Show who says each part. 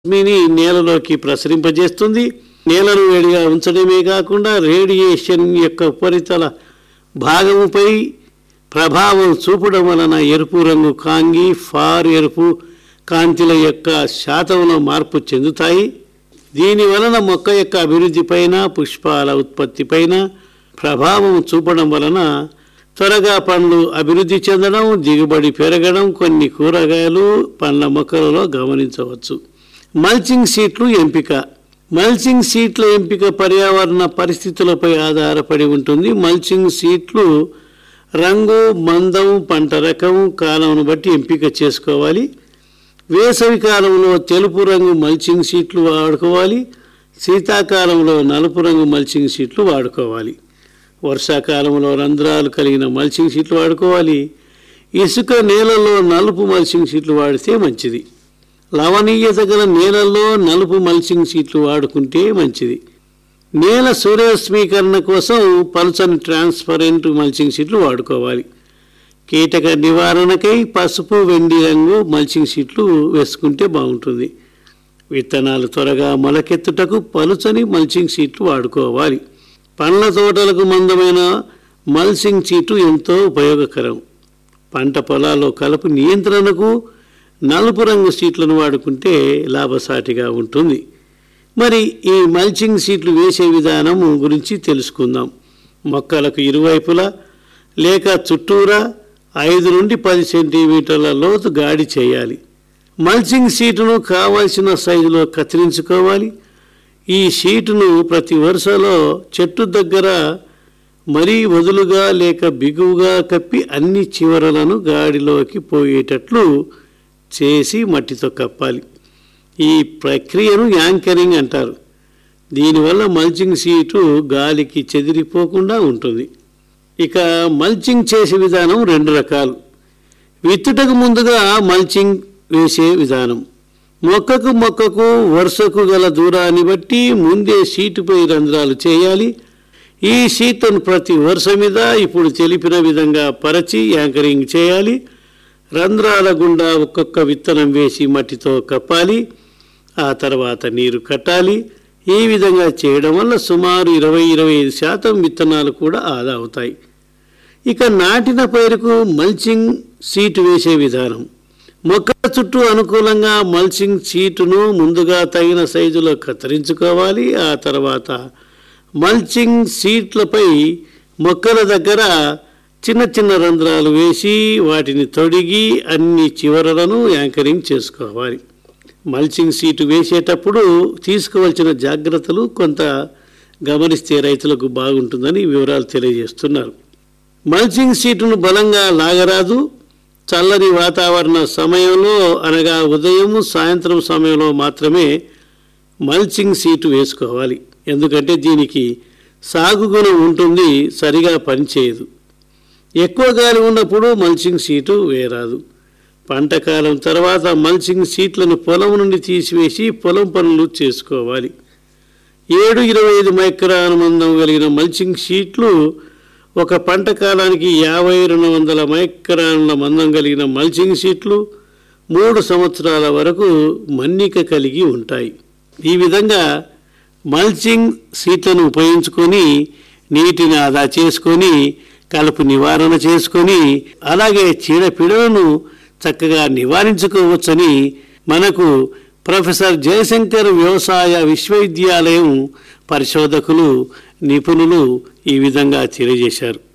Speaker 1: రశ్మిని నేలలోకి ప్రసరింపజేస్తుంది నేలను వేడిగా ఉంచడమే కాకుండా రేడియేషన్ యొక్క ఉపరితల భాగముపై ప్రభావం చూపడం వలన ఎరుపు రంగు కాంగి ఫార్ ఎరుపు కాంతిల యొక్క శాతంలో మార్పు చెందుతాయి దీని వలన మొక్క యొక్క అభివృద్ధిపైన పుష్పాల ఉత్పత్తిపైన ప్రభావం చూపడం వలన త్వరగా పండ్లు అభివృద్ధి చెందడం దిగుబడి పెరగడం కొన్ని కూరగాయలు పండ్ల మొక్కలలో గమనించవచ్చు మల్చింగ్ సీట్లు ఎంపిక మల్చింగ్ సీట్ల ఎంపిక పర్యావరణ పరిస్థితులపై ఆధారపడి ఉంటుంది మల్చింగ్ సీట్లు రంగు మందం పంట రకం కాలంను బట్టి ఎంపిక చేసుకోవాలి వేసవి కాలంలో తెలుపు రంగు మల్చింగ్ సీట్లు వాడుకోవాలి శీతాకాలంలో నలుపు రంగు మల్చింగ్ సీట్లు వాడుకోవాలి వర్షాకాలంలో రంధ్రాలు కలిగిన మల్చింగ్ సీట్లు వాడుకోవాలి ఇసుక నేలలో నలుపు మల్చింగ్ సీట్లు వాడితే మంచిది లవణీయత గల నేలల్లో నలుపు మల్చింగ్ సీట్లు వాడుకుంటే మంచిది నేల సూర్యరశ్మీకరణ కోసం పలుచని ట్రాన్స్పరెంట్ మల్చింగ్ సీట్లు వాడుకోవాలి కీటక నివారణకై పసుపు వెండి రంగు మల్చింగ్ సీట్లు వేసుకుంటే బాగుంటుంది విత్తనాలు త్వరగా మొలకెత్తుటకు పలుచని మల్చింగ్ సీట్లు వాడుకోవాలి పండ్ల తోటలకు మందమైన మల్చింగ్ సీటు ఎంతో ఉపయోగకరం పంట పొలాల్లో కలుపు నియంత్రణకు నలుపు రంగు సీట్లను వాడుకుంటే లాభసాటిగా ఉంటుంది మరి ఈ మల్చింగ్ సీట్లు వేసే విధానం గురించి తెలుసుకుందాం మొక్కలకు ఇరువైపులా లేక చుట్టూరా ఐదు నుండి పది సెంటీమీటర్ల లోతు గాడి చేయాలి మల్చింగ్ సీటును కావలసిన సైజులో కత్తిరించుకోవాలి ఈ షీటును ప్రతి వరుసలో చెట్టు దగ్గర మరీ వదులుగా లేక బిగువుగా కప్పి అన్ని చివరలను గాడిలోకి పోయేటట్లు చేసి మట్టితో కప్పాలి ఈ ప్రక్రియను యాంకరింగ్ అంటారు దీనివల్ల మల్చింగ్ సీటు గాలికి చెదిరిపోకుండా ఉంటుంది ఇక మల్చింగ్ చేసే విధానం రెండు రకాలు విత్తుటకు ముందుగా మల్చింగ్ వేసే విధానం మొక్కకు మొక్కకు వరుసకు గల దూరాన్ని బట్టి ముందే షీటుపై రంధ్రాలు చేయాలి ఈ షీట్ను ప్రతి వరుస మీద ఇప్పుడు తెలిపిన విధంగా పరచి యాంకరింగ్ చేయాలి రంధ్రాల గుండా ఒక్కొక్క విత్తనం వేసి మట్టితో కప్పాలి ఆ తర్వాత నీరు కట్టాలి ఈ విధంగా చేయడం వల్ల సుమారు ఇరవై ఇరవై ఐదు శాతం విత్తనాలు కూడా ఆదా అవుతాయి ఇక నాటిన పైరుకు మల్చింగ్ సీటు వేసే విధానం మొక్కల చుట్టూ అనుకూలంగా మల్చింగ్ సీటును ముందుగా తగిన సైజులో కత్తిరించుకోవాలి ఆ తర్వాత మల్చింగ్ సీట్లపై మొక్కల దగ్గర చిన్న చిన్న రంధ్రాలు వేసి వాటిని తొడిగి అన్ని చివరలను యాంకరింగ్ చేసుకోవాలి మల్చింగ్ సీటు వేసేటప్పుడు తీసుకోవాల్సిన జాగ్రత్తలు కొంత గమనిస్తే రైతులకు బాగుంటుందని వివరాలు తెలియజేస్తున్నారు మల్చింగ్ సీటును బలంగా లాగరాదు చల్లని వాతావరణ సమయంలో అనగా ఉదయం సాయంత్రం సమయంలో మాత్రమే మల్చింగ్ సీటు వేసుకోవాలి ఎందుకంటే దీనికి సాగు గుణం ఉంటుంది సరిగా పనిచేయదు ఎక్కువ గాలి ఉన్నప్పుడు మల్చింగ్ సీటు వేయరాదు పంట కాలం తర్వాత మల్చింగ్ సీట్లను పొలం నుండి తీసివేసి పొలం పనులు చేసుకోవాలి ఏడు ఇరవై ఐదు మైక్రాన్ మందం కలిగిన మల్చింగ్ షీట్లు ఒక పంట కాలానికి యాభై రెండు వందల మైక్రాన్ల మందం కలిగిన మల్చింగ్ షీట్లు మూడు సంవత్సరాల వరకు మన్నిక కలిగి ఉంటాయి ఈ విధంగా మల్చింగ్ సీట్లను ఉపయోగించుకొని నీటిని ఆదా చేసుకొని కలుపు నివారణ చేసుకొని అలాగే చీడపీడలను చక్కగా నివారించుకోవచ్చని మనకు ప్రొఫెసర్ జయశంకర్ వ్యవసాయ విశ్వవిద్యాలయం పరిశోధకులు నిపుణులు ఈ విధంగా తెలియజేశారు